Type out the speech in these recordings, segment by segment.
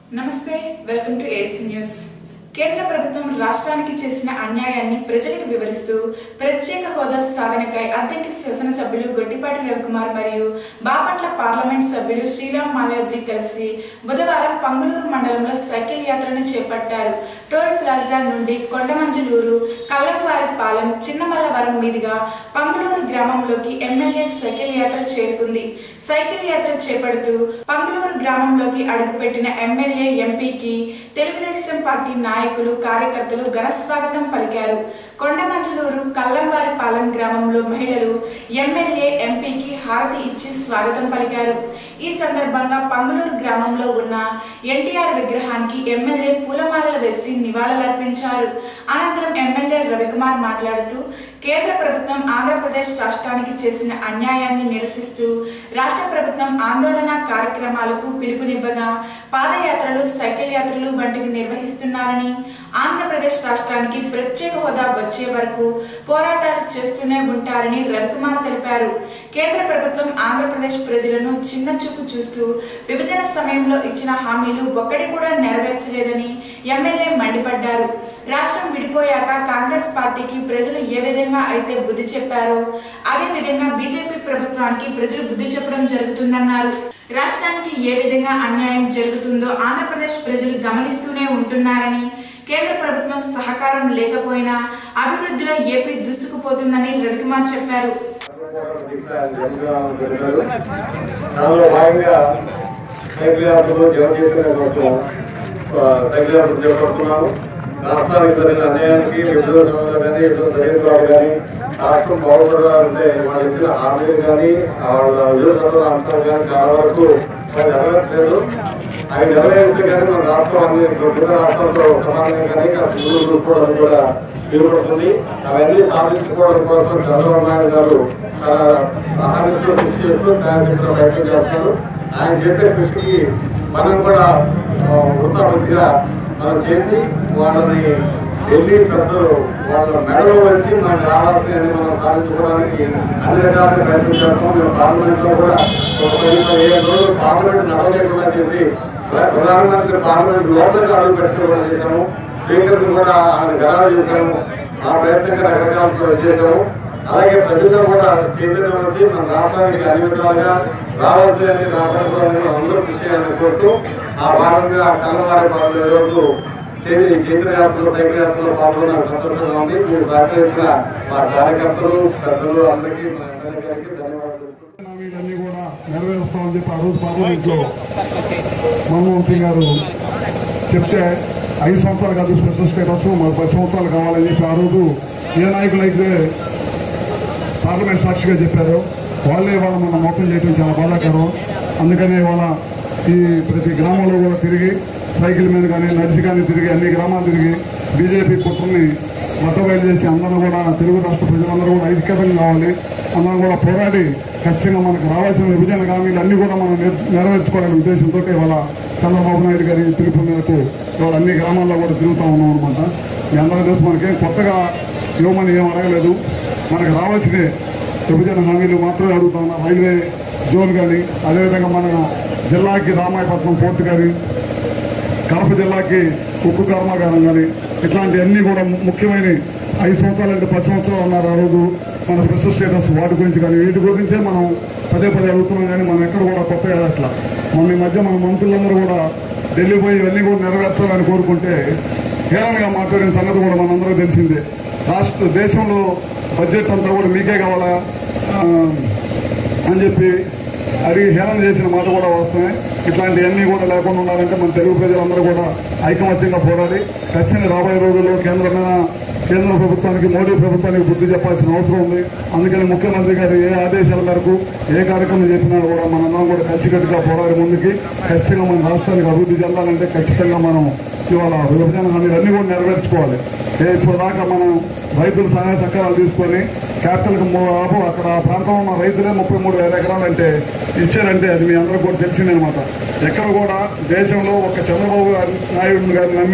నమస్తే welcome to as news కేంద్ర ప్రభుత్వం రాష్ట్రానికి చేసిన అన్యాయాన్ని ప్రజలకు వివరిస్తూ ప్రత్యేక హోదా సాధనకై అద్దెకి శాసనసభ్యులు గొట్టిపాటి రవికుమార్ మరియు బాపట్ల పార్లమెంట్ సభ్యులు శ్రీరామ్ మాల్యాద్రి కలిసి బుధవారం పంగులూరు మండలంలో సైకిల్ యాత్రను చేపట్టారు టోల్ ప్లాజా నుండి కొండమంజలూరు కల్లంవారిపాలెం చిన్నమల్లవరం మీదుగా పంగులూరు గ్రామంలోకి ఎమ్మెల్యే సైకిల్ యాత్ర చేరుకుంది సైకిల్ యాత్ర చేపడుతూ పంగులూరు గ్రామంలోకి అడుగుపెట్టిన ఎమ్మెల్యే ఎంపీకి తెలుగుదేశం పార్టీ నాయకులు కార్యకర్తలు ఘన స్వాగతం పలికారు కొండమంజలూరు కల్లంవారిపాలెం గ్రామంలో మహిళలు ఎమ్మెల్యే ఎంపీకి హారతి ఇచ్చి స్వాగతం పలికారు ఈ సందర్భంగా పంగులూరు గ్రామంలో ఉన్న ఎన్టీఆర్ విగ్రహానికి ఎమ్మెల్యే పూలమాలలు వేసి నివాళులర్పించారు అనంతరం ఎమ్మెల్యే రవికుమార్ మాట్లాడుతూ కేంద్ర ప్రభుత్వం ఆంధ్రప్రదేశ్ రాష్ట్రానికి చేసిన అన్యాయాన్ని నిరసిస్తూ రాష్ట్ర ప్రభుత్వం ఆందోళన కార్యక్రమాలకు పిలుపునివ్వగా పాదయాత్రలు సైకిల్ యాత్రలు వంటివి నిర్వహిస్తున్నారని ఆంధ్రప్రదేశ్ రాష్ట్రానికి ప్రత్యేక హోదా వచ్చే వరకు పోరాటాలు చేస్తూనే ఉంటారని రవికుమార్ తెలిపారు కేంద్ర ప్రభుత్వం ఆంధ్రప్రదేశ్ ప్రజలను చిన్న చూపు చూస్తూ విభజన సమయంలో ఇచ్చిన హామీలు ఒక్కటి కూడా నెరవేర్చలేదని ఎమ్మెల్యే మండిపడ్డారు రాష్ట్రం విడిపోయాక కాంగ్రెస్ పార్టీకి ప్రజలు ఏ విధంగా అయితే బుద్ధి చెప్పారో అదే విధంగా బీజేపీ ప్రభుత్వానికి ప్రజలు బుద్ధి చెప్పడం జరుగుతుందన్నారు రాష్ట్రానికి ఏ విధంగా అన్యాయం జరుగుతుందో ఆంధ్రప్రదేశ్ ప్రజలు గమనిస్తూనే ఉంటున్నారని కేంద్ర ప్రభుత్వం సహకారం లేకపోయినా అభివృద్ధిలో ఏపీ దూసుకుపోతుందని రవికుమార్ చెప్పారు దానిలో భాగంగా సైకిల్ యాత్రలో జనచైతన్య కోసం ఆ, సైకిల్ యాత్ర చేపడుతున్నాము రాష్ట్రానికి జరిగిన అన్యాయానికి విభజన సమయంలో కానీ విభజన జరిగిన వాళ్ళు కానీ రాష్ట్రం బాగుపడాలంటే వాళ్ళు ఇచ్చిన హామీలు కానీ వాళ్ళ విభజన సమయంలో అంశాలు కానీ చాలా వరకు అది నెరవేర్చలేదు అవి నెరవేరిస్తే కానీ మన రాష్ట్రం అన్ని వివిధ రాష్ట్రాలతో సమానంగా కానీ ముందు చూసుకోవడం కూడా వీలుపడుతుంది అవన్నీ సాధించుకోవడం కోసం చంద్రబాబు నాయుడు గారు తన అహానిస్తూ కృషి చేస్తూ శాయశక్తిలో ప్రయత్నం చేస్తున్నారు ఆయన చేసే కృషికి మనం కూడా ఆ, వృత్తాపతిగా మనం చేసి వాళ్ళని ఢిల్లీ పెద్దలు వాళ్ళ మెడలో వచ్చి మనకి రావాల్సినవి మనం సాధించుకోవడానికి అన్ని రకాలుగా ప్రయత్నం చేస్తాం మేము పార్లమెంట్ లో కూడా ఒక పది పదిహేను రోజులు పార్లమెంట్ నడవలేకుండా చేసి ప్ర- ప్రధానమంత్రి పార్లమెంట్ లోపలికి అడుగు పెట్టుకోవడం చేశాము స్పీకర్ కూడా ఆయన గరాలు చేశాము ఆ ప్రయత్నంగా రకరకాల చేశాము అలాగే ప్రజల్లో కూడా చైతన్యం వచ్చి మన రాష్ట్రానికి అన్ని విధాలుగా రావాల్సినవి రావడానికి అందరూ కృషి చేయాలని కోరుతూ ఆ భాగంగా కలవారి పాలన రోజు చైతన్య చైతన్య యాత్రలో సైకిల్ యాత్రలో పాల్గొన్న నాకు సంతోషంగా ఉంది మీరు సహకరించిన మా కార్యకర్తలు పెద్దలు అందరికీ మా ఎమ్మెల్యే గారికి ధన్యవాదాలు హామీలన్నీ కూడా నెరవేరుస్తామని చెప్పి ఆ రోజు పార్లమెంట్లో మన్మోహన్ సింగ్ గారు చెప్తే ఐదు సంవత్సరాలు కాదు స్పెషల్ స్టేటస్ మాకు పది సంవత్సరాలు కావాలని చెప్పి ఆ రోజు ఏ నాయకులు అయితే పార్లమెంట్ సాక్షిగా చెప్పారు వాళ్ళే వాళ్ళ మన మోసం చేయడం చాలా బాధాకరం అందుకనే ఇవాళ ఈ ప్రతి గ్రామంలో కూడా తిరిగి సైకిల్ మీద కానీ నడిచి కానీ తిరిగి అన్ని గ్రామాలు తిరిగి బీజేపీ కుట్రని మతబయలు చేసి అందరూ కూడా తెలుగు రాష్ట్ర ప్రజలందరూ కూడా ఐక్యతం కావాలి అందరం కూడా పోరాడి ఖచ్చితంగా మనకు రావాల్సిన విభజన హామీలు అన్ని కూడా మనం నెర- నెరవేర్చుకోవాలనే ఉద్దేశంతో ఇవాళ చంద్రబాబు నాయుడు గారి పిలుపు మేరకు ఇవాళ అన్ని గ్రామాల్లో కూడా తిరుగుతూ ఉన్నాం అనమాట మీ అందరూ తెలుసు మనకేం కొత్తగా ఇవ్వమని ఏం అడగలేదు మనకు రావాల్సిన విభజన హామీలు మాత్రమే అడుగుతా ఉన్నా రైల్వే జోన్ కానీ అదేవిధంగా మన జిల్లాకి రామాయపట్నం పోర్టు కానీ కడప జిల్లాకి ఉక్కు కర్మాగారం కానీ ఇట్లాంటివన్నీ కూడా ము- ముఖ్యమైన ఐదు సంవత్సరాలు అంటే పది సంవత్సరాలు ఉన్నారు ఆ రోజు మన స్పెషల్ స్టేటస్ వాటి గురించి కానీ వీటి గురించే మనం పదే పదే అడుగుతున్నాం కానీ మనం ఎక్కడ కూడా కొత్తగా అట్లా మొన్న ఈ మధ్య మన మంత్రులందరూ కూడా ఢిల్లీ పోయి ఇవన్నీ కూడా నెరవేర్చాలని కోరుకుంటే హేళనగా మాట్లాడిన సంగతి కూడా మనందరూ తెలిసిందే రాష్ట్ర దేశంలో బడ్జెట్ అంతా కూడా మీకే కావాలా ఆ, అని చెప్పి అడిగి హేళన చేసిన మాట కూడా వాస్తవమే ఇట్లాంటివన్నీ కూడా లేకుండా ఉండాలంటే మన తెలుగు ప్రజలందరూ కూడా ఐకమత్యంగా పోరాడి ఖచ్చితంగా రాబోయే రోజుల్లో కేంద్రమైన కేంద్ర ప్రభుత్వానికి మోడీ ప్రభుత్వానికి బుద్ధి చెప్పాల్సిన అవసరం ఉంది అందుకని ముఖ్యమంత్రి గారు ఏ ఆదేశాల మేరకు ఏ కార్యక్రమం చెప్పినా కూడా మనందరం కూడా కలిసికట్టుగా పోరాడి ముందుకి ఖచ్చితంగా మన రాష్ట్రానికి అభివృద్ధి చెందాలంటే ఖచ్చితంగా మనం ఇవాళ విభజన హామీలు అన్ని కూడా నెరవేర్చుకోవాలి ఏ ఇప్పుడు దాకా మనం రైతులు సహాయ సహకారాలు తీసుకొని క్యాపిటల్కి మూడు అక్కడ ఆ ప్రాంతంలో ఉన్న రైతులే ముప్పై మూడు వేల ఎకరాలు అంటే ఇచ్చారంటే అది మీ అందరూ కూడా తెలిసిందనమాట ఎక్కడ కూడా దేశంలో ఒక చంద్రబాబు గారి- నాయుడు గారిని నమ్మే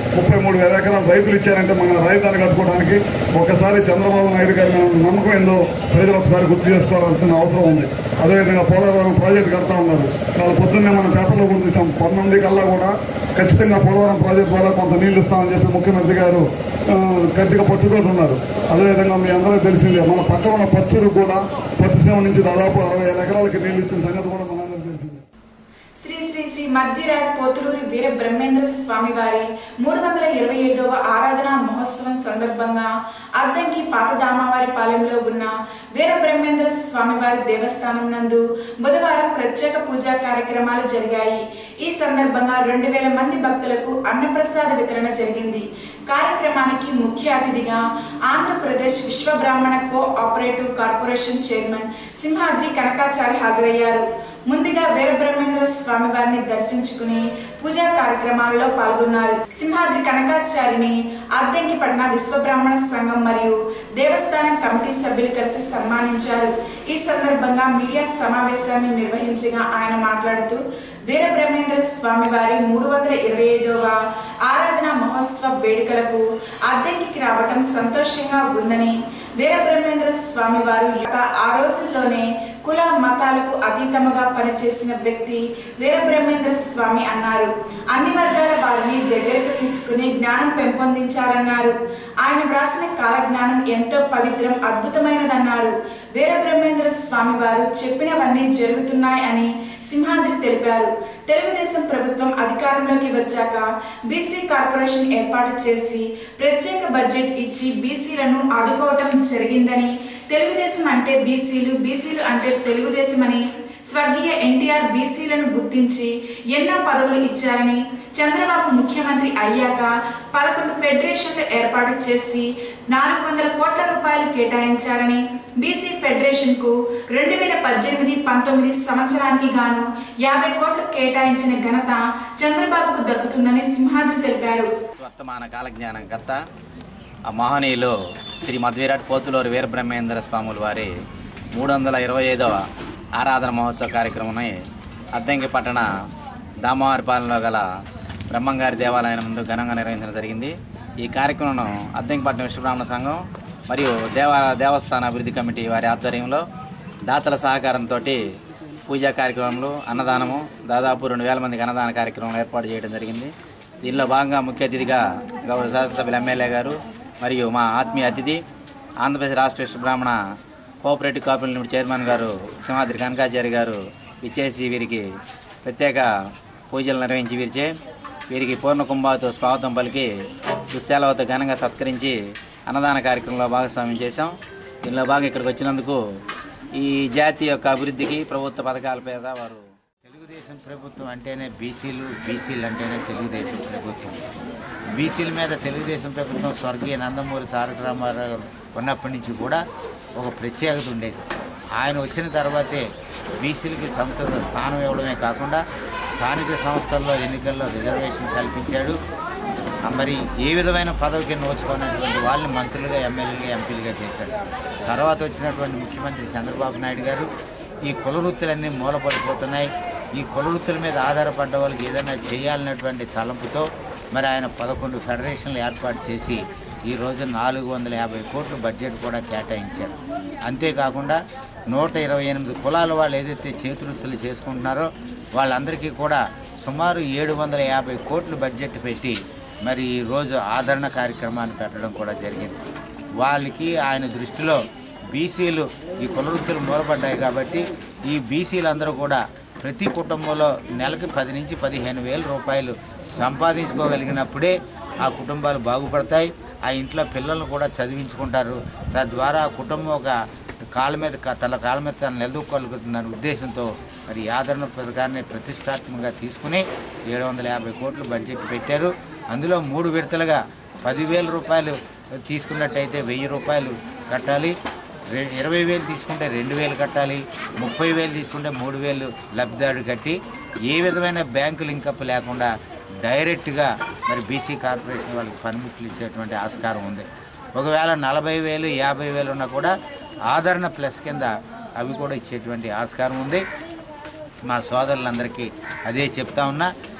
ముప్పై మూడు వేల ఎకరాలు రైతులు ఇచ్చారంటే మన రైతాన్ని కట్టుకోవడానికి ఒకసారి చంద్రబాబు నాయుడు గారి మీద నమ్మకం ఏందో ప్రజలు ఒకసారి గుర్తు చేసుకోవాల్సిన అవసరం ఉంది అదేవిధంగా పోలవరం ప్రాజెక్ట్ కడతా ఉన్నారు వాళ్ళు పొద్దున్నే మనం పేపర్లో కూడా చూసాం పంతొమ్మిది కల్లా కూడా ఖచ్చితంగా పోలవరం ప్రాజెక్ట్ ద్వారా కొంత నీళ్లు ఇస్తామని చెప్పి ముఖ్యమంత్రి గారు ఆ, గట్టిగా పట్టుకొని ఉన్నారు అదేవిధంగా మీ అందరూ తెలిసిందే మన పక్కన ఉన్న పచ్చూరు కూడా పత్తిసీమ నుంచి దాదాపు అరవై ఏడు ఎకరాలకి నీళ్లు ఇచ్చిన సంగతి కూడా మనందరికీ తెలిసిందే శ్రీ శ్రీ శ్రీ మధ్విరాట్ పోతులూరి వీర బ్రహ్మేంద్ర స్వామి వారి మూడు వందల ఇరవై ఐదవ ఆరాధన మహోత్సవం సందర్భంగా అద్దంకి పాతదామావారి పాలెంలో ఉన్న వీర బ్రహ్మేంద్ర స్వామివారి దేవస్థానం నందు బుధవారం ప్రత్యేక పూజా కార్యక్రమాలు జరిగాయి ఈ సందర్భంగా రెండు వేల మంది భక్తులకు అన్నప్రసాద వితరణ జరిగింది కార్యక్రమానికి ముఖ్య అతిథిగా Andhra Pradesh Viswa Brahmana cooperative corporation chairman Simhadri Kanakachari హాజరయ్యారు ముందుగా వీరబ్రహ్మేంద్ర స్వామి వారిని దర్శించుకుని పూజా కార్యక్రమాల్లో పాల్గొన్నారు సింహాద్రి కనకాచారిని అద్దెంకిపట్న విశ్వ బ్రాహ్మణ సంఘం మరియు దేవస్థానం కమిటీ సభ్యులు కలిసి సన్మానించారు ఈ సందర్భంగా మీడియా సమావేశాన్ని నిర్వహించగా ఆయన మాట్లాడుతూ వీరబ్రహ్మేంద్ర స్వామి వారి మూడు వందల ఇరవై ఐదవ ఆరాధన మహోత్సవ వేడుకలకు అద్దెంకికి రావటం సంతోషంగా ఉందని వీరబ్రహ్మేంద్ర స్వామి వారు యొక్క ఆ రోజుల్లోనే కుల మతాలకు అతీతముగా పనిచేసిన వ్యక్తి వీరబ్రహ్మేంద్ర స్వామి అన్నారు అన్ని వర్గాల వారిని దగ్గరకు తీసుకుని జ్ఞానం పెంపొందించారన్నారు ఆయన వ్రాసిన కాలజ్ఞానం ఎంతో పవిత్రం అద్భుతమైనదన్నారు వీరబ్రహ్మేంద్ర స్వామి వారు చెప్పినవన్నీ జరుగుతున్నాయి అని సింహాద్రి తెలిపారు తెలుగుదేశం ప్రభుత్వం అధికారంలోకి వచ్చాక బీసీ కార్పొరేషన్ ఏర్పాటు చేసి ప్రత్యేక బడ్జెట్ ఇచ్చి బీసీలను ఆదుకోవటం జరిగిందని తెలుగుదేశం అంటే బీసీలు బీసీలు అంటే తెలుగుదేశం అని స్వర్గీయ ఎన్టీఆర్ బీసీలను గుర్తించి ఎన్నో పదవులు ఇచ్చారని చంద్రబాబు ముఖ్యమంత్రి అయ్యాక పదకొండు ఫెడరేషన్లు ఏర్పాటు చేసి నాలుగు వందల కోట్ల రూపాయలు కేటాయించారని బీసీ ఫెడరేషన్ కు రెండు వేల పద్దెనిమిది పంతొమ్మిది సంవత్సరానికి గాను యాభై కోట్లు కేటాయించిన ఘనత చంద్రబాబుకు దక్కుతుందని సింహాద్రి తెలిపారు వర్తమాన కాలజ్ఞానం కర్త ఆ మహనీయులు శ్రీ మధ్విరాట్ పోతులూరు వీరబ్రహ్మేంద్ర స్వాముల వారి మూడు వందల ఇరవై ఐదవ ఆరాధన మహోత్సవ కార్యక్రమాన్ని అద్దంకి పట్టణ దామవారిపాలెంలో గల బ్రహ్మంగారి దేవాలయం ముందు ఘనంగా నిర్వహించడం జరిగింది ఈ కార్యక్రమం అద్దంకిపట్నం విశ్వబ్రాహ్మణ సంఘం మరియు దేవా దేవస్థాన అభివృద్ధి కమిటీ వారి ఆధ్వర్యంలో దాతల సహకారంతో పూజా కార్యక్రమంలో అన్నదానము దాదాపు రెండు వేల మందికి అన్నదాన కార్యక్రమం ఏర్పాటు చేయడం జరిగింది దీనిలో భాగంగా ముఖ్య అతిథిగా గౌరవ శాసనసభ్యులు ఎమ్మెల్యే గారు మరియు మా ఆత్మీయ అతిథి ఆంధ్రప్రదేశ్ రాష్ట్ర విశ్వ బ్రాహ్మణ కోఆపరేటివ్ కాపీ లిమిటెడ్ చైర్మన్ గారు సింహాద్రి కనకాచారి గారు ఇచ్చేసి వీరికి ప్రత్యేక పూజలు నిర్వహించి వీరిచే వీరికి పూర్ణ కుంభాతో స్వాగతం పలికి దుశ్శాలవతో ఘనంగా సత్కరించి అన్నదాన కార్యక్రమంలో భాగస్వామ్యం చేశాం దీనిలో భాగంగా ఇక్కడికి వచ్చినందుకు ఈ జాతి యొక్క అభివృద్ధికి ప్రభుత్వ పథకాల మీద వారు తెలుగుదేశం ప్రభుత్వం అంటేనే బీసీలు బీసీలు అంటేనే తెలుగుదేశం ప్రభుత్వం బీసీల మీద తెలుగుదేశం ప్రభుత్వం స్వర్గీయ నందమూరి తారక రామారావు గారు ఉన్నప్పటి నుంచి కూడా ఒక ప్రత్యేకత ఉండేది ఆయన వచ్చిన తర్వాతే బీసీలకి సముచిత స్థానం ఇవ్వడమే కాకుండా స్థానిక సంస్థల్లో ఎన్నికల్లో రిజర్వేషన్ కల్పించాడు ఆ మరి ఏ విధమైన పదవికి నోచుకున్నటువంటి వాళ్ళని మంత్రులుగా ఎమ్మెల్యేలుగా ఎంపీలుగా చేశాడు తర్వాత వచ్చినటువంటి ముఖ్యమంత్రి చంద్రబాబు నాయుడు గారు ఈ కుల వృత్తులన్నీ మూలపడిపోతున్నాయి ఈ కుల వృత్తుల మీద ఆధారపడ్డ వాళ్ళకి ఏదైనా చేయాలన్నటువంటి తలంపుతో మరి ఆయన పదకొండు ఫెడరేషన్లు ఏర్పాటు చేసి ఈ రోజు నాలుగు వందల యాభై కోట్ల బడ్జెట్ కూడా కేటాయించారు అంతేకాకుండా నూట ఇరవై ఎనిమిది కులాల వాళ్ళు ఏదైతే చేతివృత్తులు చేసుకుంటున్నారో వాళ్ళందరికీ కూడా సుమారు ఏడు వందల యాభై కోట్లు బడ్జెట్ పెట్టి మరి ఈ రోజు ఆదరణ కార్యక్రమాన్ని పెట్టడం కూడా జరిగింది వాళ్ళకి ఆయన దృష్టిలో బీసీలు ఈ కుల వృత్తులు మూలపడ్డాయి కాబట్టి ఈ బీసీలందరూ కూడా ప్రతి కుటుంబంలో నెలకి పది నుంచి పదిహేను వేల రూపాయలు సంపాదించుకోగలిగినప్పుడే ఆ కుటుంబాలు బాగుపడతాయి ఆ ఇంట్లో పిల్లలు కూడా చదివించుకుంటారు తద్వారా ఆ కుటుంబం ఒక కాళ్ళ మీద కా- తన కాళ్ళ మీద తను నిలదొక్కోగలుగుతుందనే ఉద్దేశంతో మరి ఈ ఆదరణ పథకాన్ని ప్రతిష్టాత్మకంగా తీసుకుని ఏడు వందల యాభై కోట్లు బడ్జెట్ పెట్టారు అందులో మూడు విడతలుగా పదివేల రూపాయలు తీసుకున్నట్టయితే వెయ్యి రూపాయలు కట్టాలి రె- ఇరవై వేలు తీసుకుంటే రెండు వేలు కట్టాలి ముప్పై వేలు తీసుకుంటే మూడు వేలు లబ్ధిదారు కట్టి ఏ విధమైన బ్యాంకు లింకప్ లేకుండా డైరెక్ట్గా మరి బీసీ కార్పొరేషన్ వాళ్ళకి పనిముట్లు ఇచ్చేటువంటి ఆస్కారం ఉంది ఒకవేళ నలభై వేలు యాభై వేలు ఉన్నా కూడా ఆదరణ ప్లస్ కింద అవి కూడా ఇచ్చేటువంటి ఆస్కారం ఉంది మా సోదరులందరికీ అదే చెప్తా ఉన్నా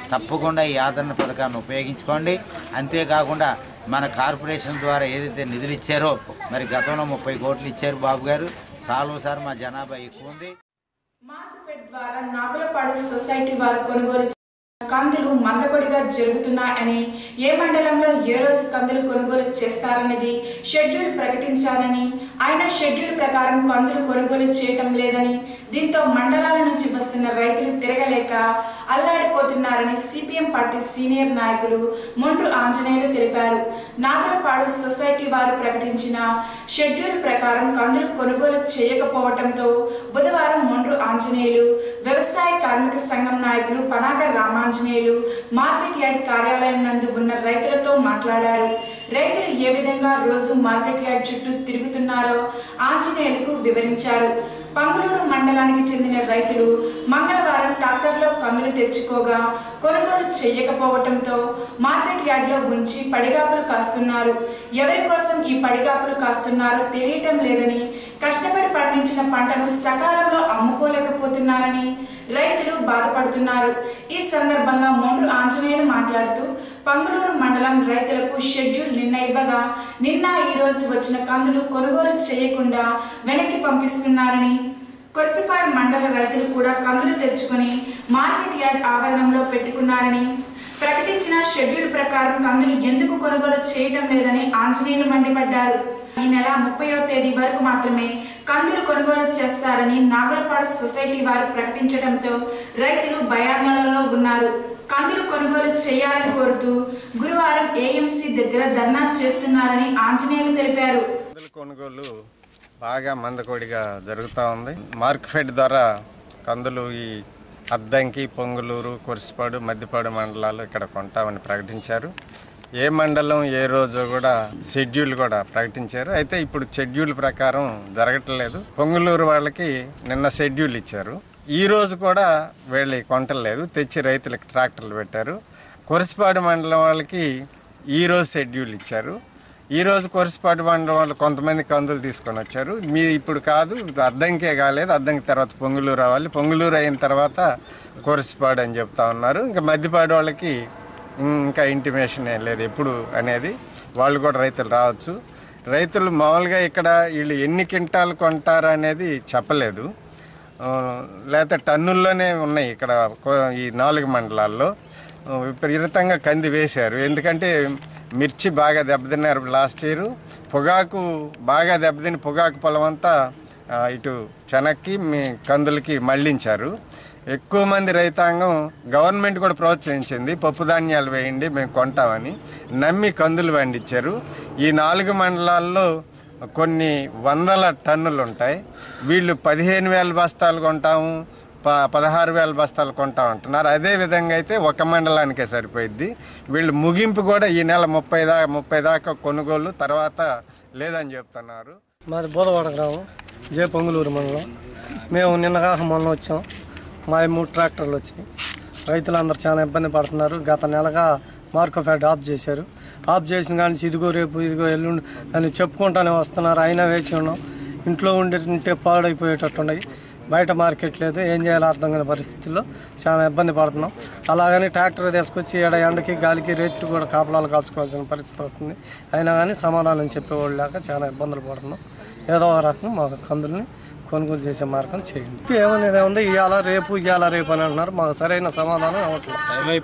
తప్పకుండా ఈ ఆదరణ పథకాన్ని ఉపయోగించుకోండి అంతేకాకుండా మన కార్పొరేషన్ ద్వారా ఏదైతే నిధులు ఇచ్చారో మరి గతంలో ముప్పై కోట్లు ఇచ్చారు బాబు గారు సాల్వ్ సార్ మా జనాభా ఎక్కువ ఉంది మార్కెట్ ద్వారా నాగులపాడు సొసైటీ వారు కొనుగోలు చేసిన కందులు మందకొడిగా జరుగుతున్నాయని ఏ మండలంలో ఏ రోజు కందులు కొనుగోలు చేస్తారన్నది షెడ్యూల్ ప్రకటించారని ఆయన షెడ్యూల్ ప్రకారం కందులు కొనుగోలు చేయటం లేదని దీంతో మండలాల నుంచి వస్తున్న రైతులు తిరగలేక అల్లాడిపోతున్నారని సిపిఎం పార్టీ సీనియర్ నాయకులు మొండ్రు ఆంజనేయులు తెలిపారు నాగులపాడు సొసైటీ వారు ప్రకటించిన షెడ్యూల్ ప్రకారం కందులు కొనుగోలు చేయకపోవడంతో బుధవారం మొండ్రు ఆంజనేయులు వ్యవసాయ కార్మిక సంఘం నాయకులు పనాకర్ రామాంజనేయులు మార్కెట్ యార్డ్ కార్యాలయం నందు ఉన్న రైతులతో మాట్లాడారు రైతులు ఏ విధంగా రోజు మార్కెట్ యార్డ్ చుట్టూ తిరుగుతున్నారో ఆంజనేయులకు వివరించారు పంగులూరు మండలానికి చెందిన రైతులు మంగళవారం ట్రాక్టర్లో కందులు తెచ్చుకోగా కొనుగోలు చేయకపోవటంతో మార్కెట్ యార్డ్లో ఉంచి పడిగాపులు కాస్తున్నారు ఎవరి కోసం ఈ పడిగాపులు కాస్తున్నారో తెలియటం లేదని కష్టపడి పండించిన పంటను సకాలంలో అమ్ముకోలేకపోతున్నారని రైతులు బాధపడుతున్నారు ఈ సందర్భంగా మొండ్రు ఆంజనేయులు మాట్లాడుతూ పంగులూరు మండలం రైతులకు షెడ్యూల్ నిన్న ఇవ్వగా నిన్న ఈ రోజు వచ్చిన కందులు కొనుగోలు చేయకుండా వెనక్కి పంపిస్తున్నారని కొరసిపాడు మండల రైతులు కూడా కందులు తెచ్చుకొని మార్కెట్ యార్డ్ ఆవరణంలో పెట్టుకున్నారని ప్రకటించిన షెడ్యూల్ ప్రకారం కందులు ఎందుకు కొనుగోలు చేయడం లేదని ఆంజనేయులు మండిపడ్డారు ఈ నెల ముప్పయో తేదీ వరకు మాత్రమే కందులు కొనుగోలు చేస్తారని నాగులపాడు సొసైటీ వారు ప్రకటించడంతో రైతులు భయాందోళనలో ఉన్నారు కందులు కొనుగోలు చేయాలని కోరుతూ గురువారం ఏఎంసీ దగ్గర ధర్నా చేస్తున్నారని ఆంజనేయులు తెలిపారు కందుల కొనుగోలు బాగా మందకొడిగా జరుగుతూ ఉంది మార్కెట్ ద్వారా కందులు ఈ అద్దంకి పొంగులూరు కురిసిపాడు మద్దిపాడు మండలాలు ఇక్కడ కొంటామని ప్రకటించారు ఏ మండలం ఏ రోజు కూడా షెడ్యూల్ కూడా ప్రకటించారు అయితే ఇప్పుడు షెడ్యూల్ ప్రకారం జరగట్లేదు పొంగులూరు వాళ్ళకి నిన్న షెడ్యూల్ ఇచ్చారు ఈ రోజు కూడా వీళ్ళు కొంటలేదు తెచ్చి రైతులకు ట్రాక్టర్లు పెట్టారు కురిసిపాడు మండలం వాళ్ళకి ఈ రోజు షెడ్యూల్ ఇచ్చారు ఈ రోజు కొరసిపాటు మండలం వాళ్ళు కొంతమంది కందులు తీసుకొని వచ్చారు మీ ఇప్పుడు కాదు అద్దంకే కాలేదు అద్దంకి తర్వాత పొంగులూరు రావాలి పొంగులూరు అయిన తర్వాత కొరసిపాడు అని చెప్తా ఉన్నారు ఇంకా మధ్యపాడు వాళ్ళకి ఇంకా ఇంటిమేషన్ ఏం లేదు ఎప్పుడు అనేది వాళ్ళు కూడా రైతులు రావచ్చు రైతులు మామూలుగా ఇక్కడ వీళ్ళు ఎన్ని క్వింటాలు కొంటారు అనేది చెప్పలేదు ఆ, లేకపోతే టన్నుల్లోనే ఉన్నాయి ఇక్కడ కో- ఈ నాలుగు మండలాల్లో ఆ, విపరీతంగా కంది వేశారు ఎందుకంటే మిర్చి బాగా దెబ్బతిన్నారు లాస్ట్ ఇయర్ పొగాకు బాగా దెబ్బతిని పొగాకు పొలం అంతా ఆ, ఇటు చెనక్కి మీ కందులకి మళ్ళించారు ఎక్కువ మంది రైతాంగం గవర్నమెంట్ కూడా ప్రోత్సహించింది పప్పు ధాన్యాలు వేయండి మేము కొంటామని నమ్మి కందులు పండించారు ఈ నాలుగు మండలాల్లో కొన్ని వందల టన్నులు ఉంటాయి వీళ్ళు పదిహేను వేల బస్తాలు కొంటాము ప పదహారు వేల బస్తాలు కొంటాం అంటున్నారు అదే విధంగా అయితే ఒక మండలానికే సరిపోయిద్ది వీళ్ళు ముగింపు కూడా ఈ నెల ముప్పై దాకా ముప్పై దాకా కొనుగోలు తర్వాత లేదని చెప్తున్నారు మాది బోధవాడ గ్రామం జే పొంగులూరు మండలం మేము నిన్న కాక మొన్న వచ్చాం మా మూడు ట్రాక్టర్లు వచ్చినాయి రైతులందరూ చాలా ఇబ్బంది పడుతున్నారు గత నెలగా మార్కోఫ్యాడ్ ఆఫ్ చేశారు ఆఫ్ చేసిన కానీ ఇదిగో రేపు ఇదిగో ఎల్లుండి అని చెప్పుకుంటానే వస్తున్నారు అయినా వేచి ఉన్నాం ఇంట్లో ఉండి ఉంటే పాడైపోయేటట్టున్నాయి బయట మార్కెట్ లేదు ఏం చేయాలో అర్థం కాని పరిస్థితుల్లో చాలా ఇబ్బంది పడుతున్నాం అలాగని ట్రాక్టర్ తీసుకొచ్చి ఈడ ఎండకి గాలికి రేత్రి కూడా కాపలాలు కాల్చుకోవాల్సిన పరిస్థితి అవుతుంది అయినా కానీ సమాధానం చెప్పేవాళ్ళు లేక చాలా ఇబ్బందులు పడుతున్నాం ఏదో ఒక రకంగా మాకు కందుల్ని కొనుగోలు చేసే మార్గం చేయండి ఏమనేది ఉంది ఇవాళ రేపు ఇవాళ రేపు అని అంటున్నారు మాకు సరైన సమాధానం అవ్వట్లేదు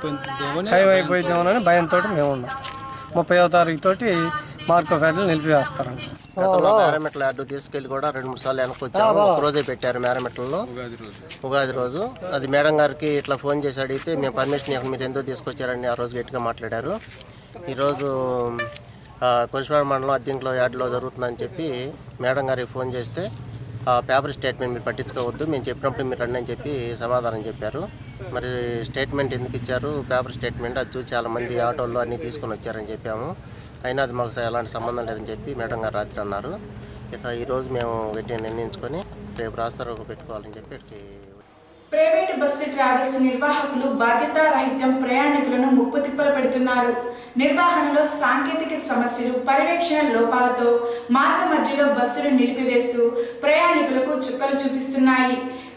టైం అయిపోయిందేమోనని భయంతో మేము ఉన్నాం ముప్పైవ తారీఖు తోటి మార్కో ఫ్యాడ్లు నిలిపివేస్తారంట గతంలో మేరమెట్ల యార్డు తీసుకెళ్లి కూడా రెండు మూడు సార్లు వెనక్కి వచ్చాము ఒక రోజే పెట్టారు మేరమెట్లలో ఉగాది రోజు అది మేడం గారికి ఇట్లా ఫోన్ చేసి అడిగితే మేము పర్మిషన్ ఇవ్వకుండా మీరు ఎందుకు తీసుకొచ్చారని ఆ రోజు గట్టిగా మాట్లాడారు ఈరోజు కొరిసిపాడు మండలం అద్దెంకులో యార్డులో జరుగుతుందని చెప్పి మేడం గారికి ఫోన్ చేస్తే ఆ పేపర్ స్టేట్మెంట్ మీరు పట్టించుకోవద్దు మేము చెప్పినప్పుడు మీరు రండి అని చెప్పి సమాధానం చెప్పారు మరి స్టేట్మెంట్ ఎందుకు ఇచ్చారు పేపర్ స్టేట్మెంట్ అది చూసి చాలా మంది ఆటోల్లో అన్నీ తీసుకొని వచ్చారని చెప్పాము అయినా అది మాకు ఎలాంటి సంబంధం లేదని చెప్పి మేడం గారు రాత్రి అన్నారు ఇక ఈరోజు మేము గట్టిగా నిర్ణయించుకొని రేపు రాస్తారు పెట్టుకోవాలని చెప్పి ఇక్కడికి ప్రైవేటు బస్సు ట్రావెల్స్ నిర్వాహకులు బాధ్యతారహితం ప్రయాణికులను ముప్పు తిప్పలు పెడుతున్నారు నిర్వహణలో సాంకేతిక సమస్యలు పర్యవేక్షణ లోపాలతో మార్గ మధ్యలో బస్సులు నిలిపివేస్తూ ప్రయాణికులకు చుక్కలు చూపిస్తున్నాయి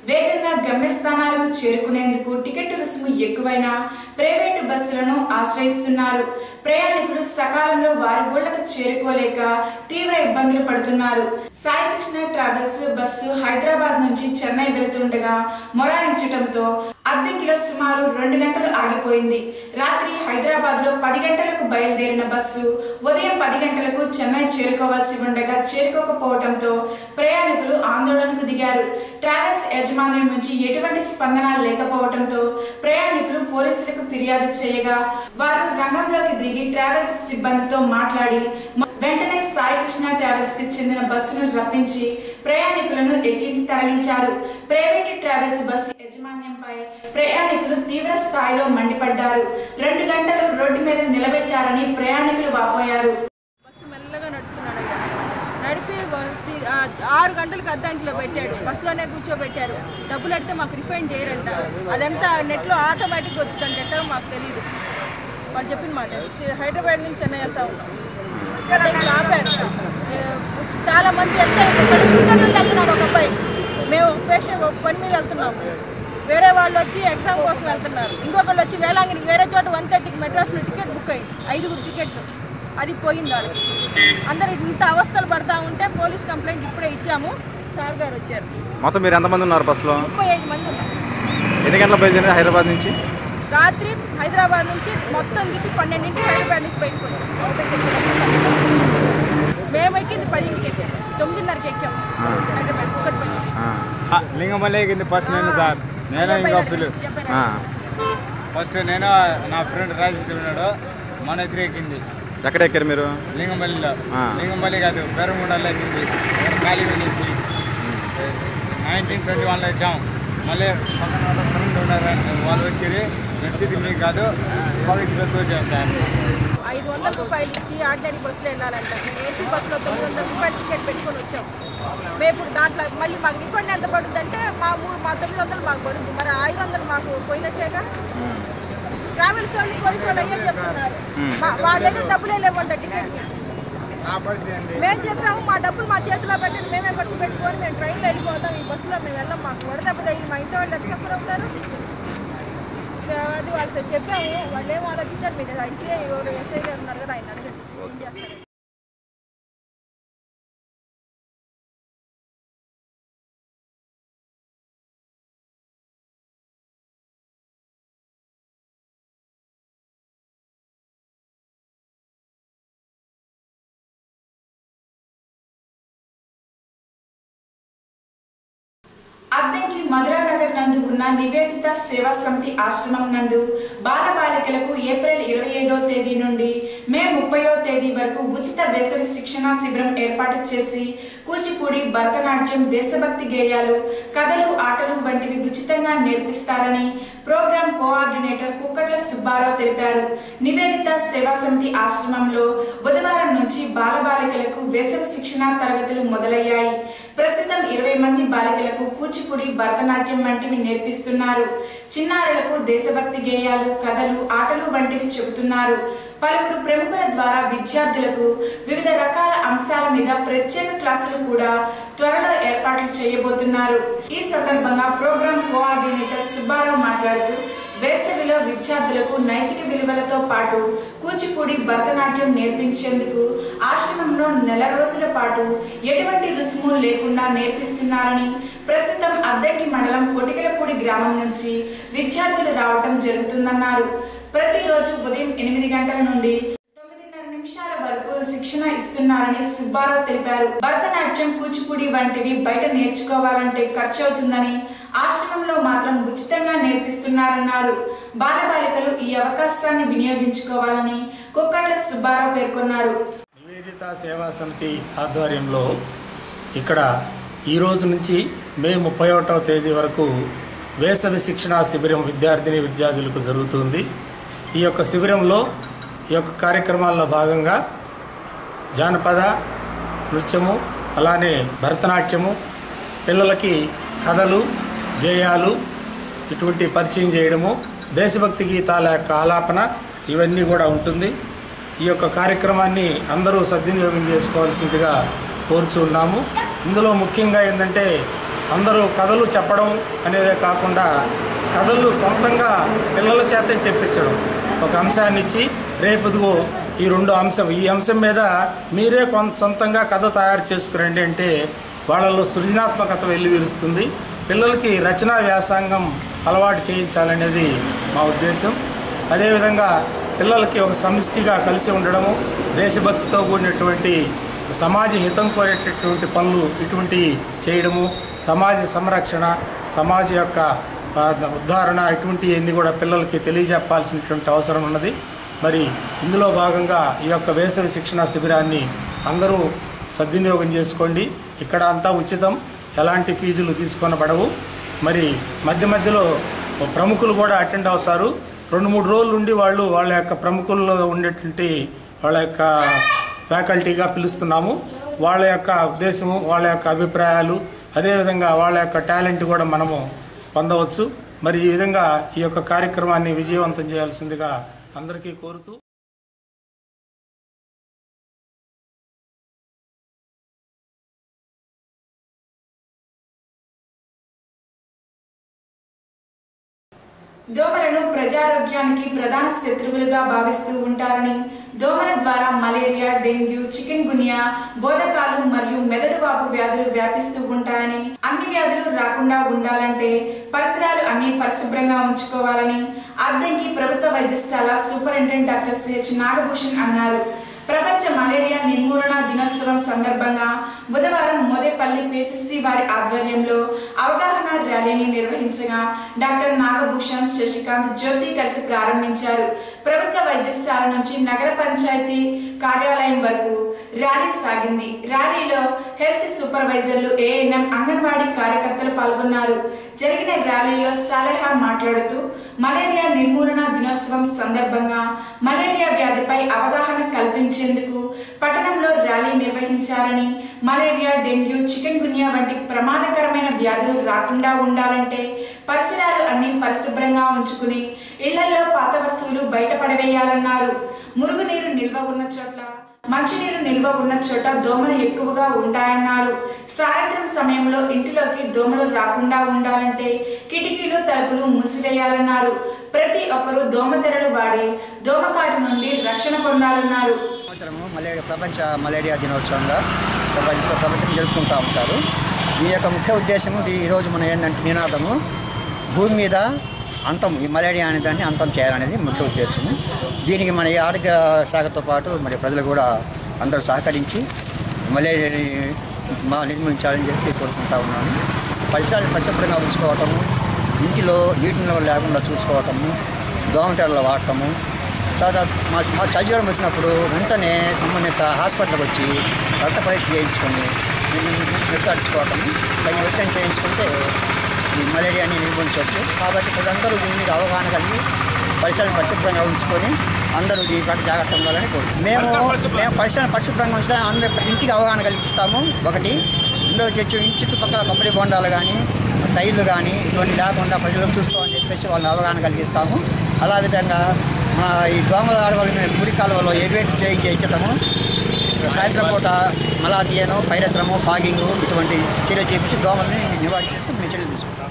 వేగంగా గమ్యస్థానాలకు చేరుకునేందుకు టికెట్ రుసుము ఎక్కువైనా ప్రైవేటు బస్సులను ఆశ్రయిస్తున్నారు ప్రయాణికులు సకాలంలో వారి ఊళ్లకు చేరుకోలేక తీవ్ర ఇబ్బందులు పడుతున్నారు సాయికృష్ణ ట్రావెల్స్ బస్సు హైదరాబాద్ నుంచి చెన్నై వెళుతుండగా మొరాయించడంతో అద్దెకిలో సుమారు రెండు గంటలు ఆగిపోయింది రాత్రి హైదరాబాద్ లో పది గంటలకు బయలుదేరిన బస్సు ఉదయం పది గంటలకు చెన్నై చేరుకోవాల్సి ఉండగా చేరుకోకపోవడంతో ప్రయాణికులు ఆందోళనకు దిగారు ట్రావెల్స్ యాజమాన్యం నుంచి ఎటువంటి స్పందన లేకపోవడంతో ప్రయాణికులు పోలీసులకు ఫిర్యాదు చేయగా వారు రంగంలోకి దిగి ట్రావెల్స్ సిబ్బందితో మాట్లాడి మ- వెంటనే సాయి కృష్ణ ట్రావెల్స్ కి చెందిన బస్సును రప్పించి ప్రయాణికులను ఎక్కించి తరలించారు ప్రైవేట్ ట్రావెల్స్ బస్సు యాజమాన్యంపై ప్రయాణికులు తీవ్ర స్థాయిలో మండిపడ్డారు రెండు గంటలు రోడ్డు మీద నిలబెట్టారని ప్రయాణికులు వాపోయారు బస్సు మెల్లగా నడుపుతున్నాడు అయ్యా నడిపి వసి- ఆ, ఆరు గంటలకు అద్దంకిలో పెట్టాడు బస్సులోనే కూర్చోబెట్టారు డబ్బులు అడితే మాకు రిఫండ్ చేయరంట అదంతా నెట్లో ఆటోమేటిక్గా వచ్చిందంటే ఎక్కడో మాకు తెలియదు వాళ్ళు చెప్పిన మాట చి- హైదరాబాద్ నుంచి చెన్నై వెళ్తా ఉన్నాం అద్దంకిలో ఆపారు ఏ, చాలా మంది వెళ్తే ఇంటర్వ్యూకి వెళ్తున్నాడు ఒక అబ్బాయి మేము పేషెంట్ పని మీద వెళ్తున్నాము వేరే వాళ్ళు వచ్చి ఎగ్జామ్ కోసం వెళ్తున్నారు ఇంకొకళ్ళు వచ్చి వేలాంగినికి వేరే చోట వన్ థర్టీకి మెడ్రాస్లో టికెట్ బుక్ అయ్యింది ఐదుగురు టికెట్లు అది పోయింది వాళ్ళకి అందరు ఇంత అవస్థలు పడతా ఉంటే పోలీస్ కంప్లైంట్ ఇప్పుడే ఇచ్చాము సార్ గారు వచ్చారు మొత్తం మీరు ఎంతమంది ఉన్నారు బస్సులో ముప్పై ఐదు మంది ఉన్నారు ఎన్ని గంటల బయలుదేరారు హైదరాబాద్ నుంచి రాత్రి హైదరాబాద్ నుంచి మొత్తం తిప్పి పన్నెండింటికి హైదరాబాద్ నుంచి బయటకు వచ్చాం మేము ఎక్కింది పదింటికి ఎక్కాం తొమ్మిదిన్నరకి ఎక్కాం హైదరాబాద్ కూకట్పల్లి లింగమల్లి ఎక్కింది ఫస్ట్ నేను సార్ నేను ఇంకా పిల్లు ఆ. ఫస్ట్ నేను నా ఫ్రెండ్ రాజేష్ ఉన్నాడు మన ఇద్దరు ఎక్కింది ఎక్కడ ఎక్కారు మీరు లింగమల్లిలో ఆ. లింగమల్లి కాదు పెరముండలో ఎక్కింది నేను ఖాళీ వెళ్ళేసి నైన్టీన్ ట్వంటీ వన్లో వచ్చాం మళ్ళీ పక్కన వాళ్ళ ఫ్రెండ్ ఉన్నారు వాళ్ళు వచ్చి రసీదు మీకు కాదు కాలేజ్ పెద్ద వచ్చాం సార్ ఐదు వందల రూపాయలు ఇచ్చి ఆర్డినరీ బస్సులో వెళ్ళాలంట మేము ఏసీ బస్సులో తొమ్మిది వందల రూపాయలు టికెట్ పెట్టుకొని వచ్చాం మేము ఇప్పుడు దాంట్లో మళ్ళీ మాకు రిఫండ్ ఎంత పడుతుంది అంటే మా మూడు మా తొమ్మిది వందలు మాకు పడుతుంది మరి ఐదు వందలు మాకు పోయినట్టేగా ట్రావెల్స్ వాళ్ళు పోలీసు వాళ్ళు అయ్యే చెప్తున్నారు మా- వాళ్ళ దగ్గర డబ్బులే లేవంట టికెట్ నా పరిస్థితి ఏంటి మేము చెప్పాము మా డబ్బులు మా చేతిలో పెట్టండి మేమే ఖర్చు పెట్టుకొని మేము ట్రైన్లో వెళ్ళిపోతాం ఈ బస్సులో మేము వెళ్ళాం మాకు వడదెబ్బ తగిలి మా ఇంట్లో వాళ్ళు ఎంత సఫర్ అవుతారు అది వాళ్ళతో చెప్పాము వాళ్ళు ఏం ఆలోచించారు మీరు ఐసీఐ ఎవరు ఎస్ఐ గారు ఉన్నారు కదా ఆయన అడగండి ఏం చేస్తారు అద్దంకి మధురానగర్ నందు ఉన్న నివేదిత సేవా సమితి ఆశ్రమం నందు బాలబాలికలకు ఏప్రిల్ ఇరవై ఐదో తేదీ నుండి మే ముప్పయో తేదీ వరకు ఉచిత వేసవి శిక్షణా శిబిరం ఏర్పాటు చేసి కూచిపూడి భరతనాట్యం దేశభక్తి గేయాలు కథలు ఆటలు వంటివి ఉచితంగా నేర్పిస్తారని ప్రోగ్రాం కోఆర్డినేటర్ కుక్కట్ల సుబ్బారావు తెలిపారు నివేదిత సేవా సమితి ఆశ్రమంలో బుధవారం నుంచి బాలబాలికలకు వేసవి శిక్షణా తరగతులు మొదలయ్యాయి ప్రస్తుతం ఇరవై మంది బాలికలకు కూచిపూడి భరతనాట్యం వంటివి నేర్పిస్తున్నారు చిన్నారులకు దేశభక్తి గేయాలు కథలు ఆటలు వంటివి చెబుతున్నారు పలువురు ప్రముఖుల ద్వారా విద్యార్థులకు వివిధ రకాల అంశాల మీద ప్రత్యేక క్లాసులు కూడా త్వరలో ఏర్పాట్లు చేయబోతున్నారు ఈ సందర్భంగా ప్రోగ్రాం కోఆర్డినేటర్ సుబ్బారావు మాట్లాడుతూ వేసవిలో విద్యార్థులకు నైతిక విలువలతో పాటు కూచిపూడి భరతనాట్యం నేర్పించేందుకు ఆశ్రమంలో నెల రోజుల పాటు ఎటువంటి రుసుము లేకుండా నేర్పిస్తున్నారని ప్రస్తుతం అద్దెకి మండలం కొటికలపూడి గ్రామం నుంచి విద్యార్థులు రావటం జరుగుతుందన్నారు ప్రతిరోజు ఉదయం ఎనిమిది గంటల నుండి తొమ్మిదిన్నర నిమిషాల వరకు శిక్షణ ఇస్తున్నారని సుబ్బారావు తెలిపారు భరతనాట్యం కూచిపూడి వంటివి బయట నేర్చుకోవాలంటే ఖర్చు అవుతుందని ఆశ్రమంలో మాత్రం ఉచితంగా నేర్పిస్తున్నారన్నారు బాలబాలికలు ఈ అవకాశాన్ని వినియోగించుకోవాలని కుక్కట్ల సుబ్బారావు పేర్కొన్నారు నివేదిత సేవా సమితి ఆధ్వర్యంలో ఇక్కడ ఈ రోజు నుంచి మే ముప్పై ఒకటవ తేదీ వరకు వేసవి శిక్షణా శిబిరం విద్యార్థిని విద్యార్థులకు జరుగుతుంది ఈ యొక్క శిబిరంలో ఈ యొక్క కార్యక్రమాల్లో భాగంగా జానపద నృత్యము అలానే భరతనాట్యము పిల్లలకి కథలు గేయాలు ఇటువంటి పరిచయం చేయడము దేశభక్తి గీతాల యొక్క ఆలాపన ఇవన్నీ కూడా ఉంటుంది ఈ యొక్క కార్యక్రమాన్ని అందరూ సద్వినియోగం చేసుకోవాల్సిందిగా కోరుచున్నాము ఇందులో ముఖ్యంగా ఏంటంటే అందరూ కథలు చెప్పడం అనేదే కాకుండా కథలు సొంతంగా పిల్లల చేతే చెప్పించడం ఒక అంశాన్ని ఇచ్చి రేపుదిగో ఈ రెండు అంశం ఈ అంశం మీద మీరే కొంత సొంతంగా కథ తయారు చేసుకురండి అంటే వాళ్ళలో సృజనాత్మకత వెల్లివిరుస్తుంది పిల్లలకి రచనా వ్యాసంగం అలవాటు చేయించాలనేది మా ఉద్దేశం అదేవిధంగా పిల్లలకి ఒక సమిష్టిగా కలిసి ఉండడము దేశభక్తితో కూడినటువంటి సమాజ హితం కోరేటటువంటి పనులు ఇటువంటి చేయడము సమాజ సంరక్షణ సమాజ యొక్క ఆ, ఉద్ధరణ ఇటువంటివన్నీ కూడా పిల్లలకి తెలియజెప్పాల్సినటువంటి అవసరం ఉన్నది మరి ఇందులో భాగంగా ఈ యొక్క వేసవి శిక్షణ శిబిరాన్ని అందరూ సద్వినియోగం చేసుకోండి ఇక్కడ అంతా ఉచితం ఎలాంటి ఫీజులు తీసుకొనబడవు మరి మధ్య మధ్యలో ప్రముఖులు కూడా అటెండ్ అవుతారు రెండు మూడు రోజులు ఉండి వాళ్ళు వాళ్ళ యొక్క ప్రముఖుల్లో ఉండేటువంటి వాళ్ళ యొక్క ఫ్యాకల్టీగా పిలుస్తున్నాము వాళ్ళ యొక్క ఉద్దేశము వాళ్ళ యొక్క అభిప్రాయాలు అదేవిధంగా వాళ్ళ యొక్క టాలెంట్ కూడా మనము పొందవచ్చు మరి ఈ విధంగా ఈ యొక్క కార్యక్రమాన్ని విజయవంతం చేయాల్సిందిగా అందరికీ కోరుతూ దోమలను ప్రజారోగ్యానికి ప్రధాన శత్రువులుగా భావిస్తూ ఉంటారని దోమల ద్వారా మలేరియా డెంగ్యూ చికెన్ గునియా బోధకాలు మరియు మెదడు వాపు వ్యాధులు వ్యాపిస్తూ ఉంటాయని అన్ని వ్యాధులు రాకుండా ఉండాలంటే పరిసరాలు అన్ని పరిశుభ్రంగా ఉంచుకోవాలని అద్దెంకి ప్రభుత్వ వైద్యశాల సూపరింటెండెంట్ డాక్టర్ సిహెచ్ నాగభూషణ్ అన్నారు ప్రపంచ మలేరియా నిర్మూలన దినోత్సవం సందర్భంగా బుధవారం మోదేపల్లి పిహెచ్సి వారి ఆధ్వర్యంలో అవగాహన ర్యాలీని నిర్వహించగా డాక్టర్ నాగభూషణ్ శశికాంత్ జ్యోతి కలిసి ప్రారంభించారు ప్రభుత్వ వైద్యశాల నుంచి నగర పంచాయతీ కార్యాలయం వరకు ర్యాలీ సాగింది ర్యాలీలో హెల్త్ సూపర్వైజర్లు ఏఎన్ఎం అంగన్వాడీ కార్యకర్తలు పాల్గొన్నారు జరిగిన ర్యాలీలో సాలెహా మాట్లాడుతూ మలేరియా నిర్మూలన దినోత్సవం సందర్భంగా మలేరియా వ్యాధిపై అవగాహన కల్పించేందుకు పట్టణంలో ర్యాలీ నిర్వహించారని మలేరియా డెంగ్యూ చికెన్ గున్యా వంటి ప్రమాదకరమైన వ్యాధులు రాకుండా ఉండాలంటే పరిసరాలు అన్ని పరిశుభ్రంగా ఉంచుకుని ఇళ్లలో పాత వస్తువులు బయటపడవేయాలన్నారు మురుగునీరు నిల్వ ఉన్న చోట్ల మంచినీరు నిల్వ ఉన్న చోట దోమలు ఎక్కువగా ఉంటాయన్నారు సాయంత్రం సమయంలో ఇంటిలోకి దోమలు రాకుండా ఉండాలంటే కిటికీలు తలుపులు మూసివేయాలన్నారు ప్రతి ఒక్కరూ దోమతెరలు వాడి దోమకాటు నుండి రక్షణ పొందాలన్నారు సంవత్సరము మలేరియా ప్రపంచ మలేరియా దినోత్సవంగా ప్రపంచ ప్రపంచం జరుపుకుంటూ ఉంటారు దీని యొక్క ముఖ్య ఉద్దేశము ఈ- ఈరోజు మనం ఏంటంటే నినాదము భూమి మీద అంతం ఈ మలేరియా అనే దాన్ని అంతం చేయాలనేది ముఖ్య ఉద్దేశము దీనికి మన ఈ ఆరోగ్య శాఖతో పాటు మరి ప్రజలు కూడా అందరూ సహకరించి మలేరియాని మా నిర్మించాలని చెప్పి కోరుకుంటా ఉన్నాను పరిసరాలను పరిశుభ్రంగా ఉంచుకోవటము ఇంటిలో నీటి నిల్వ లేకుండా చూసుకోవటము దోమతెరలు వాడటము తర్వాత మా మా చలిజ్వరం వచ్చినప్పుడు వెంటనే సంబంధిత హాస్పిటల్కి వచ్చి రక్త పరీక్ష చేయించుకొని నిర్ధారించుకోవటం తగిన వ్యక్తం చేయించుకుంటే ఈ మలేరియాని నిర్మూలించవచ్చు కాబట్టి ప్రజలందరూ దీని మీద అవగాహన కలిగి పరిసరాలను పరిశుభ్రంగా ఉంచుకొని అందరూ దీని పట్ల జాగ్రత్త ఉండాలని కోరుతున్నాం మేము మేము పరిసరాలను పరిశుభ్రంగా ఉంచడానికి అందరి ఇంటికి అవగాహన కల్పిస్తాము ఒకటి ఇందులో తెచ్చు ఇంటి చుట్టుపక్కల కొబ్బరి బొండాలు కానీ టైర్లు కానీ ఇటువంటి లేకుండా ప్రజలు చూసుకోవాలని చెప్పేసి వాళ్ళని అవగాహన కలిగిస్తాము అలా విధంగా మా ఈ దోమల ఆడవాళ్ళ ముడి కాలువలో ఎవేట్ స్టే చేయించటము సాయంత్రం పూట మలాతియను పైరత్రము ఫాగింగ్ ఇటువంటి చర్యలు చేపించి దోమల్ని నివారించడానికి మేము చర్యలు తీసుకుంటాం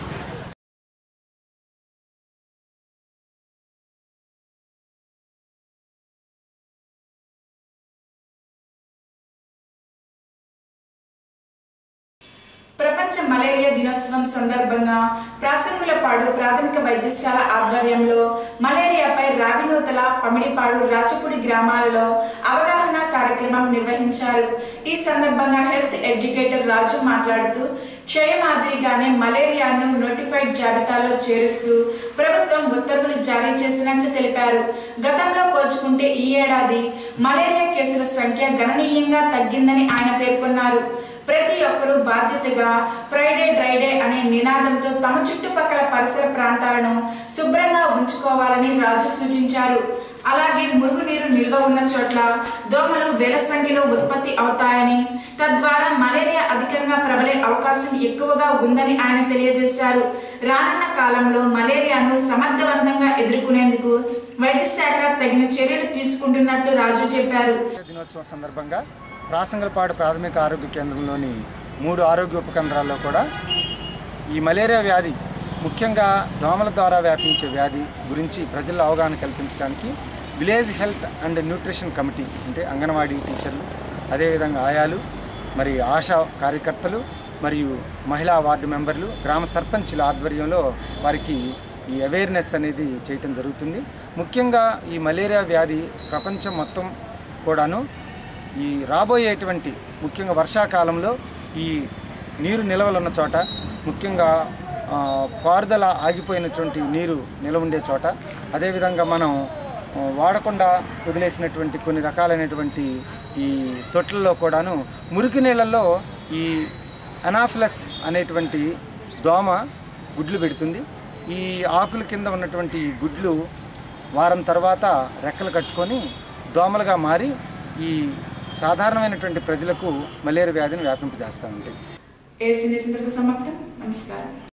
ప్రపంచ మలేరియా దినోత్సవం సందర్భంగా ప్రాసంగులపాడు ప్రాథమిక వైద్యశాల ఆధ్వర్యంలో మలేరియాపై రావినూతల పమిడిపాడు రాచపూడి గ్రామాలలో అవగాహన కార్యక్రమం నిర్వహించారు ఈ సందర్భంగా హెల్త్ ఎడ్యుకేటర్ రాజు మాట్లాడుతూ క్షయ మాదిరిగానే మలేరియాను నోటిఫైడ్ జాబితాలో చేరుస్తూ ప్రభుత్వం ఉత్తర్వులు జారీ చేసినట్లు తెలిపారు గతంలో పోల్చుకుంటే ఈ ఏడాది మలేరియా కేసుల సంఖ్య గణనీయంగా తగ్గిందని ఆయన పేర్కొన్నారు ప్రతి ఒక్కరూ బాధ్యతగా ఫ్రైడే డ్రైడే అనే నినాదంతో తమ చుట్టుపక్కల పరిసర ప్రాంతాలను శుభ్రంగా ఉంచుకోవాలని రాజు సూచించారు అలాగే మురుగునీరు నిల్వ ఉన్న చోట్ల దోమలు వేల సంఖ్యలో ఉత్పత్తి అవుతాయని తద్వారా మలేరియా అధికంగా ప్రబలే అవకాశం ఎక్కువగా ఉందని ఆయన తెలియజేశారు రానున్న కాలంలో మలేరియాను సమర్థవంతంగా ఎదుర్కొనేందుకు వైద్య శాఖ తగిన చర్యలు తీసుకుంటున్నట్లు రాజు చెప్పారు దినోత్సవం సందర్భంగా ప్రాసంగలపాడు ప్రాథమిక ఆరోగ్య కేంద్రంలోని మూడు ఆరోగ్య ఉప కేంద్రాల్లో కూడా ఈ మలేరియా వ్యాధి ముఖ్యంగా దోమల ద్వారా వ్యాపించే వ్యాధి గురించి ప్రజల్లో అవగాహన కల్పించడానికి village health and nutrition committee అంటే అంగన్వాడీ టీచర్లు అదేవిధంగా ఆయాలు మరి ఆశా కార్యకర్తలు మరియు మహిళా వార్డు మెంబర్లు గ్రామ సర్పంచుల ఆధ్వర్యంలో వారికి ఈ అవేర్నెస్ అనేది చేయటం జరుగుతుంది ముఖ్యంగా ఈ మలేరియా వ్యాధి ప్రపంచం మొత్తం కూడాను ఈ రాబోయేటువంటి ముఖ్యంగా వర్షాకాలంలో ఈ నీరు నిలవలు ఉన్న చోట ముఖ్యంగా ఆ, పారుదల ఆగిపోయినటువంటి నీరు నిలవ ఉండే చోట అదేవిధంగా మనం ఆ, వాడకుండా వదిలేసినటువంటి కొన్ని రకాలైనటువంటి ఈ తొట్లలో కూడాను మురికి నీళ్ళల్లో ఈ అనాఫ్లస్ అనేటువంటి దోమ గుడ్లు పెడుతుంది ఈ ఆకుల కింద ఉన్నటువంటి ఈ గుడ్లు వారం తర్వాత రెక్కలు కట్టుకొని దోమలుగా మారి ఈ సాధారణమైనటువంటి ప్రజలకు మలేరియా వ్యాధిని వ్యాపింపజేస్తూ ఉంటాయి ఏసీ న్యూస్ ఇంతటితో సమాప్తం నమస్కారం